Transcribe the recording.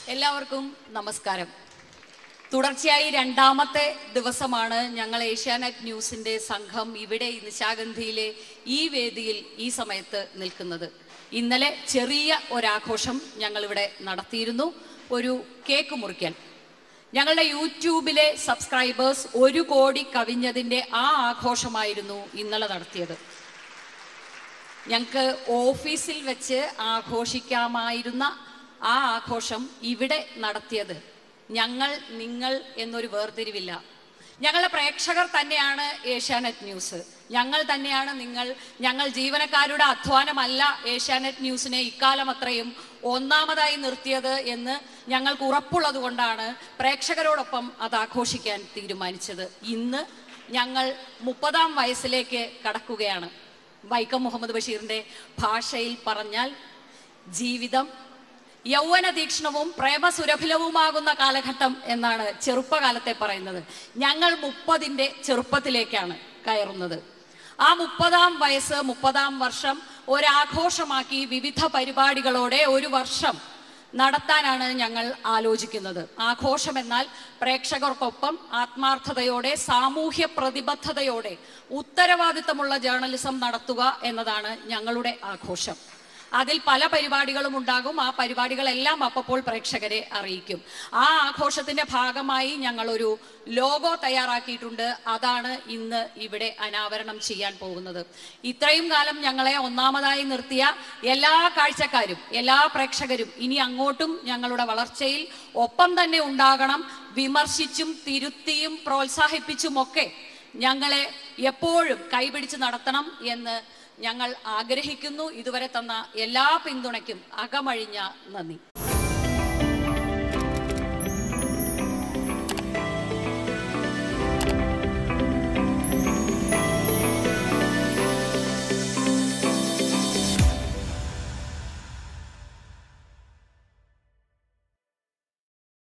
എല്ലാവർക്കും നമസ്കാരം തുടർച്ചയായി രണ്ടാമത്തെ ദിവസമാണ് ഞങ്ങൾ ഏഷ്യാനെറ്റ് ന്യൂസിന്റെ സംഘം ഇവിടെ ഈ നിശാഗന്ധിയിലെ ഈ വേദിയിൽ ഈ സമയത്ത് നിൽക്കുന്നത് ഇന്നലെ ചെറിയ ഒരാഘോഷം ഞങ്ങളിവിടെ നടത്തിയിരുന്നു ഒരു കേക്ക് മുറിക്കൽ ഞങ്ങളുടെ യൂട്യൂബിലെ സബ്സ്ക്രൈബേഴ്സ് ഒരു കോടി കവിഞ്ഞതിന്റെ ആ ആഘോഷമായിരുന്നു ഇന്നലെ നടത്തിയത് ഞങ്ങൾക്ക് ഓഫീസിൽ വെച്ച് ആഘോഷിക്കാമായിരുന്ന ആ ആഘോഷം ഇവിടെ നടത്തിയത് ഞങ്ങൾ നിങ്ങൾ എന്നൊരു വേർതിരിവില്ല ഞങ്ങളുടെ പ്രേക്ഷകർ തന്നെയാണ് ഏഷ്യാനെറ്റ് ന്യൂസ് ഞങ്ങൾ തന്നെയാണ് നിങ്ങൾ ഞങ്ങൾ ജീവനക്കാരുടെ അധ്വാനമല്ല ഏഷ്യാനെറ്റ് ന്യൂസിനെ ഇക്കാലം അത്രയും ഒന്നാമതായി നിർത്തിയത് എന്ന് ഞങ്ങൾക്ക് ഉറപ്പുള്ളത് കൊണ്ടാണ് പ്രേക്ഷകരോടൊപ്പം അത് ആഘോഷിക്കാൻ തീരുമാനിച്ചത് ഇന്ന് ഞങ്ങൾ മുപ്പതാം വയസ്സിലേക്ക് കടക്കുകയാണ് വൈക്കം മുഹമ്മദ് ബഷീറിന്റെ ഭാഷയിൽ പറഞ്ഞാൽ ജീവിതം യൗവന തീക്ഷ്ണവും പ്രേമസുരഭിലവുമാകുന്ന കാലഘട്ടം എന്നാണ് ചെറുപ്പകാലത്തെ പറയുന്നത് ഞങ്ങൾ മുപ്പതിൻ്റെ ചെറുപ്പത്തിലേക്കാണ് കയറുന്നത് ആ മുപ്പതാം വയസ്സ് മുപ്പതാം വർഷം ഒരാഘോഷമാക്കി വിവിധ പരിപാടികളോടെ ഒരു വർഷം നടത്താനാണ് ഞങ്ങൾ ആലോചിക്കുന്നത് ആഘോഷം എന്നാൽ പ്രേക്ഷകർക്കൊപ്പം ആത്മാർത്ഥതയോടെ സാമൂഹ്യ പ്രതിബദ്ധതയോടെ ഉത്തരവാദിത്തമുള്ള ജേർണലിസം നടത്തുക എന്നതാണ് ഞങ്ങളുടെ ആഘോഷം അതിൽ പല പരിപാടികളും ഉണ്ടാകും ആ പരിപാടികളെല്ലാം അപ്പോൾ പ്രേക്ഷകരെ അറിയിക്കും ആ ആഘോഷത്തിന്റെ ഭാഗമായി ഞങ്ങൾ ഒരു ലോഗോ തയ്യാറാക്കിയിട്ടുണ്ട് അതാണ് ഇന്ന് ഇവിടെ അനാവരണം ചെയ്യാൻ പോകുന്നത് ഇത്രയും കാലം ഞങ്ങളെ ഒന്നാമതായി നിർത്തിയ എല്ലാ കാഴ്ചക്കാരും എല്ലാ പ്രേക്ഷകരും ഇനി അങ്ങോട്ടും ഞങ്ങളുടെ വളർച്ചയിൽ ഒപ്പം തന്നെ ഉണ്ടാകണം വിമർശിച്ചും തിരുത്തിയും പ്രോത്സാഹിപ്പിച്ചുമൊക്കെ ഞങ്ങളെ എപ്പോഴും കൈപിടിച്ച് നടത്തണം എന്ന് ഞങ്ങൾ ആഗ്രഹിക്കുന്നു ഇതുവരെ തന്ന എല്ലാ പിന്തുണയ്ക്കും അകമഴിഞ്ഞ നന്ദി